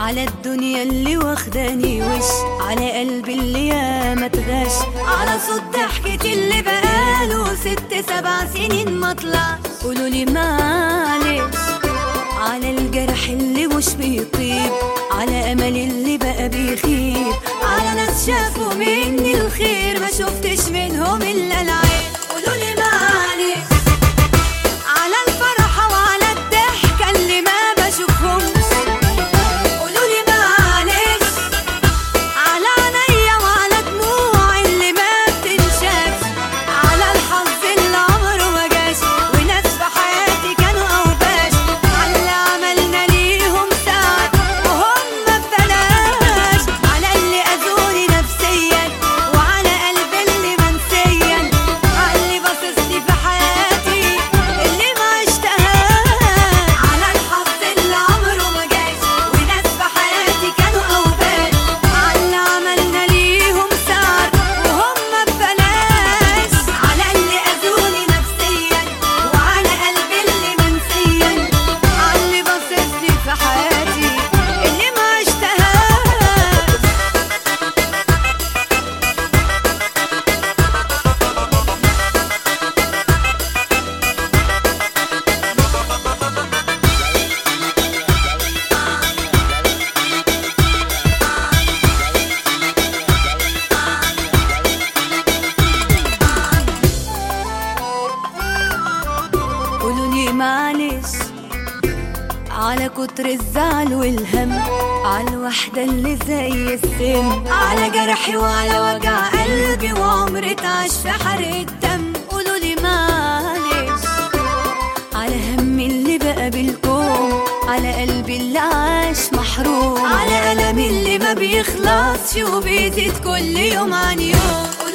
على الدنيا اللي واخداني وش على قلبي اللي يا ما اتغش على صوت ضحكتي اللي بقاله ست سبع سنين ما طلعش قولوا لي معلش على الجرح اللي مش بيطيب على امل اللي بقى بيخيب على ناس شافوا مني الخير ما شفتش منهم الا العين قولوا لي معلش على الفرحة وعلى الضحكة اللي ما بشوفهمش قولوا لي معلش على عينيا وعلى دموع اللي ما بتنشافش على الحظ اللي عمره ما جاش وناس في حياتي كانوا اوباش على اللي عملنا ليهم ساعات وهم ببلاش على اللي اذوني نفسيا وعلى قلبي اللي منسيا على اللي باصص لي في حياتي اللي ما اشتهاش على الحظ اللي عمره ما جاش وناس في حياتي كانوا اوباش على اللي عملنا ليهم ساعات وهم ببلاش على اللي اذوني نفسيا وعلى قلبي اللي منسيا على اللي باصص لي في حياتي اللي ما اشتهاش قولوا لي معلش على كتر الزعل والهم على الوحدة اللي زي السم على جرحي وعلى وجع قلبي وعمري اتعاش في حرق الدم قولوا لي معلش على همي اللي بقى بالكون على قلبي اللي عاش محروم على ألمي اللي ما بيخلصش وبيزيد كل يوم عن يوم